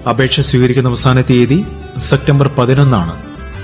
അപേക്ഷ സ്വീകരിക്കുന്ന അവസാന തീയതി സെപ്റ്റംബർ പതിനൊന്നാണ്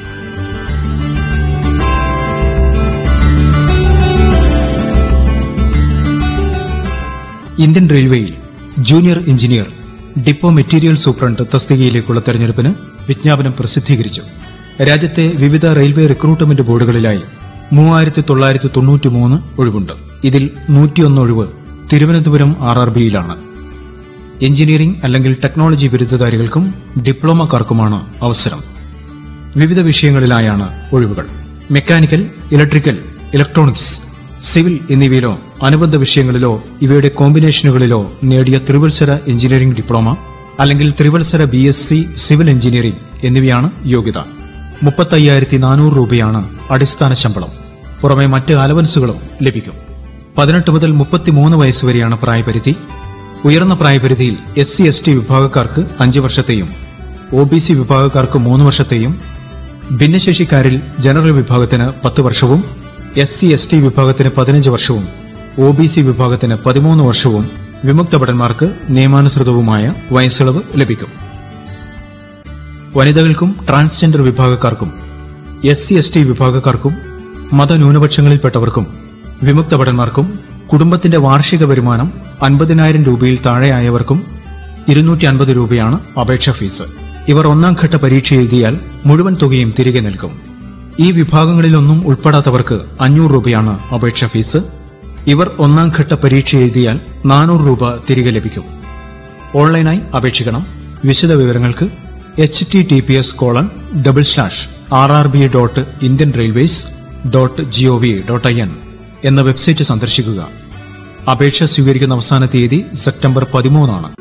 ഇന്ത്യൻ റെയിൽവേയിൽ junior engineer depot material superintendent തസ്തികയിലേക്കുള്ള തെരഞ്ഞെടുപ്പിന് വിജ്ഞാപനം പ്രസിദ്ധീകരിച്ചു രാജ്യത്തെ വിവിധ റെയിൽവേ റിക്രൂട്ട്മെന്റ് ബോർഡുകളിലായി മൂവായിരത്തി തൊള്ളായിരത്തി തൊണ്ണൂറ്റിമൂന്ന് ഒഴിവുണ്ട് ഇതിൽ നൂറ്റിയൊന്ന് ഒഴിവ് തിരുവനന്തപുരം ആർ ആർ ബിയിലാണ് എഞ്ചിനീയറിംഗ് അല്ലെങ്കിൽ ടെക്നോളജി ബിരുദധാരികൾക്കും ഡിപ്ലോമക്കാർക്കുമാണ് അവസരം വിവിധ വിഷയങ്ങളിലായാണ് ഒഴിവുകൾ മെക്കാനിക്കൽ ഇലക്ട്രിക്കൽ ഇലക്ട്രോണിക്സ് സിവിൽ എന്നിവയിലോ അനുബന്ധ വിഷയങ്ങളിലോ ഇവയുടെ കോമ്പിനേഷനുകളിലോ നേടിയ ത്രിവത്സര എഞ്ചിനീയറിംഗ് ഡിപ്ലോമ അല്ലെങ്കിൽ ത്രിവത്സര B S C civil engineering എന്നിവയാണ് യോഗ്യത മുപ്പത്തയ്യായിരത്തി നാനൂറ് രൂപയാണ് അടിസ്ഥാന ശമ്പളം പുറമെ മറ്റ് അലവൻസുകളും ലഭിക്കും പതിനെട്ട് മുതൽ മുപ്പത്തിമൂന്ന് വയസ്സുവരെയാണ് പ്രായപരിധി ഉയർന്ന പ്രായപരിധിയിൽ എസ് സി എസ് ടി വിഭാഗക്കാർക്ക് അഞ്ച് വർഷത്തെയും ഒ ബി സി വിഭാഗക്കാർക്ക് മൂന്ന് വർഷത്തെയും ഭിന്നശേഷിക്കാരിൽ ജനറൽ വിഭാഗത്തിന് പത്ത് വർഷവും എസ് സി എസ് ടി വിഭാഗത്തിന് പതിനഞ്ച് വർഷവും ഒ ബി സി വിഭാഗത്തിന് പതിമൂന്ന് വർഷവും വിമുക്ത ഭടന്മാർക്ക് നിയമാനുസൃതവുമായ വയസ്സിളവ് ലഭിക്കും വനിതകൾക്കും ട്രാൻസ്ജെൻഡർ വിഭാഗക്കാർക്കും എസ് സി എസ് ടി വിഭാഗക്കാർക്കും മതന്യൂനപക്ഷങ്ങളിൽപ്പെട്ടവർക്കും വിമുക്ത ഭടന്മാർക്കും കുടുംബത്തിന്റെ വാർഷിക വരുമാനം അൻപതിനായിരം രൂപയിൽ താഴെയായവർക്കും ഇരുന്നൂറ്റി അൻപത് രൂപയാണ് അപേക്ഷാ ഫീസ് ഇവർ ഒന്നാം ഘട്ട പരീക്ഷ എഴുതിയാൽ മുഴുവൻ തുകയും തിരികെ നൽകും ഈ വിഭാഗങ്ങളിലൊന്നും ഉൾപ്പെടാത്തവർക്ക് അഞ്ഞൂറ് രൂപയാണ് അപേക്ഷാ ഫീസ് ഇവർ ഒന്നാം ഘട്ട പരീക്ഷ എഴുതിയാൽ നാനൂറ് രൂപ തിരികെ ലഭിക്കും ഓൺലൈനായി അപേക്ഷിക്കണം വിശദ വിവരങ്ങൾക്ക് H T T P S colon double slash R R B dot Indian railways dot gov dot I N എന്ന വെബ്സൈറ്റ് സന്ദർശിക്കുക അപേക്ഷ സ്വീകരിക്കുന്ന അവസാന തീയതി സെപ്റ്റംബർ പതിമൂന്നാണ്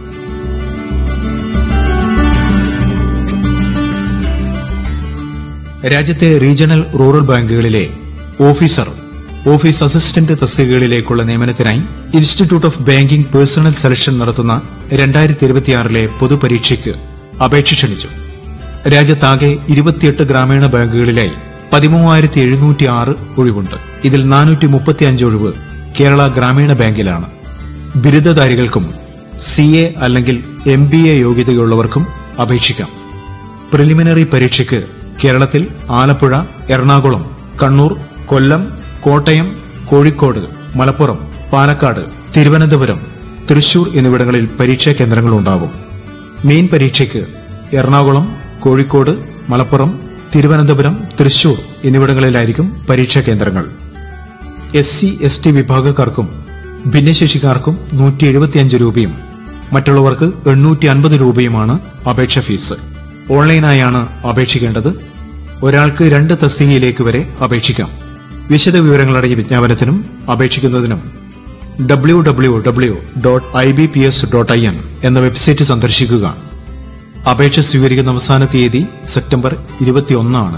രാജ്യത്തെ റീജിയണൽ റൂറൽ ബാങ്കുകളിലെ ഓഫീസർ ഓഫീസ് അസിസ്റ്റന്റ് തസ്തികകളിലേക്കുള്ള നിയമനത്തിനായി institute of banking personnel selection നടത്തുന്ന രണ്ടായിരത്തി ഇരുപത്തിയാറിലെ പൊതുപരീക്ഷയ്ക്ക് അപേക്ഷ ക്ഷണിച്ചു രാജ്യത്താകെ ഇരുപത്തിയെട്ട് ഗ്രാമീണ ബാങ്കുകളിലായി പതിമൂവായിരത്തി എഴുന്നൂറ്റി ആറ് ഒഴിവുണ്ട് ഇതിൽ നാനൂറ്റി മുപ്പത്തിയഞ്ച് ഒഴിവ് കേരള ഗ്രാമീണ ബാങ്കിലാണ് ബിരുദധാരികൾക്കും സി എ അല്ലെങ്കിൽ എം ബി എ യോഗ്യതയുള്ളവർക്കും അപേക്ഷിക്കാം പ്രിലിമിനറി പരീക്ഷയ്ക്ക് കേരളത്തിൽ ആലപ്പുഴ എറണാകുളം കണ്ണൂർ കൊല്ലം കോട്ടയം കോഴിക്കോട് മലപ്പുറം പാലക്കാട് തിരുവനന്തപുരം തൃശൂർ എന്നിവിടങ്ങളിൽ പരീക്ഷാ കേന്ദ്രങ്ങളുണ്ടാകും മെയിൻ പരീക്ഷയ്ക്ക് എറണാകുളം കോഴിക്കോട് മലപ്പുറം തിരുവനന്തപുരം തൃശൂർ എന്നിവിടങ്ങളിലായിരിക്കും പരീക്ഷാ കേന്ദ്രങ്ങൾ എസ് സി എസ് ടി വിഭാഗക്കാർക്കും ഭിന്നശേഷിക്കാർക്കും നൂറ്റി എഴുപത്തിയഞ്ച് രൂപയും മറ്റുള്ളവർക്ക് എണ്ണൂറ്റി അൻപത് രൂപയുമാണ് അപേക്ഷ ഫീസ് ഓൺലൈനായാണ് അപേക്ഷിക്കേണ്ടത് ഒരാൾക്ക് രണ്ട് തസ്തികയിലേക്ക് വരെ അപേക്ഷിക്കാം വിശദ വിവരങ്ങളടങ്ങിയ വിജ്ഞാപനത്തിനും അപേക്ഷിക്കുന്നതിനും W W W dot I B P S dot I N എന്ന വെബ്സൈറ്റ് സന്ദർശിക്കുക അപേക്ഷ സ്വീകരിക്കുന്ന അവസാന തീയതി സെപ്റ്റംബർ ഇരുപത്തിയൊന്നാണ്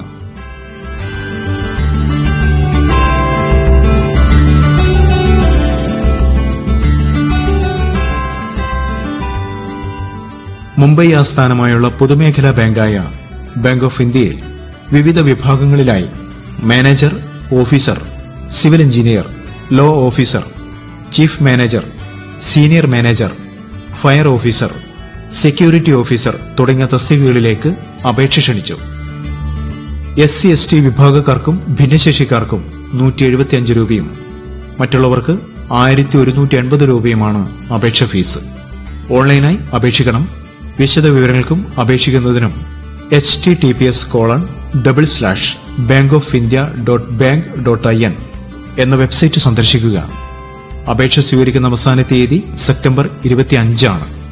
മുംബൈ ആസ്ഥാനമായുള്ള പൊതുമേഖലാ ബാങ്കായ ബാങ്ക് ഓഫ് ഇന്ത്യയിൽ വിവിധ വിഭാഗങ്ങളിലായി manager officer civil engineer law officer chief manager senior manager fire officer security officer തുടങ്ങിയ തസ്തികകളിലേക്ക് അപേക്ഷ ക്ഷണിച്ചു എസ് സി എസ് ടി വിഭാഗക്കാർക്കും ഭിന്നശേഷിക്കാർക്കും നൂറ്റി എഴുപത്തിയഞ്ച് രൂപയും മറ്റുള്ളവർക്ക് ആയിരത്തി ഒരുന്നൂറ്റി എൺപത് രൂപയുമാണ് അപേക്ഷ ഫീസ് ഓൺലൈനായി അപേക്ഷിക്കണം വിശദ വിവരങ്ങൾക്കും അപേക്ഷിക്കുന്നതിനും H T T P S colon double slash bank of India dot bank dot I N എന്ന വെബ്സൈറ്റ് സന്ദർശിക്കുക അപേക്ഷ സ്വീകരിക്കുന്ന അവസാന തീയതി സെപ്റ്റംബർ ഇരുപത്തിയഞ്ചാണ്